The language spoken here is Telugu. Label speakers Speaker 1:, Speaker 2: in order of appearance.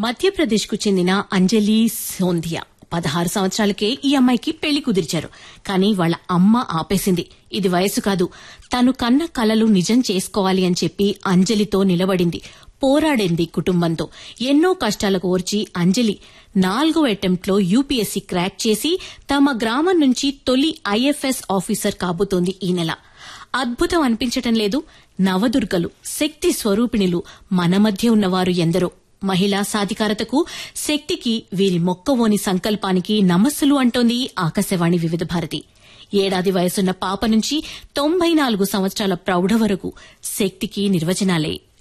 Speaker 1: మధ్యప్రదేశ్కు చెందిన అంజలి సోంధియా పదహారు సంవత్సరాలకే ఈ అమ్మాయికి పెళ్లి కుదిర్చారు కానీ వాళ్ళ అమ్మ ఆపేసింది ఇది వయసు కాదు తను కన్న కలలు నిజం చేసుకోవాలి అని చెప్పి అంజలితో నిలబడింది పోరాడింది కుటుంబంతో ఎన్నో కష్టాలకు ఓర్చి అంజలి నాలుగో అటెంప్ట్లో యూపీఎస్సీ క్రాక్ చేసి తమ గ్రామం నుంచి తొలి ఐఎఫ్ఎస్ ఆఫీసర్ కాబోతోంది ఈ నెల అద్భుతం అనిపించటం లేదు నవదుర్గలు శక్తి స్వరూపిణులు మన మధ్య ఉన్నవారు ఎందరో మహిళా సాధికారతకు శక్తికి వీరి మొక్కవోని సంకల్పానికి నమస్సులు అంటోంది ఆకాశవాణి వివిధ భారతి ఏడాది వయసున్న పాప నుంచి తొంభై నాలుగు సంవత్సరాల ప్రౌఢ వరకు శక్తికి నిర్వచనాలే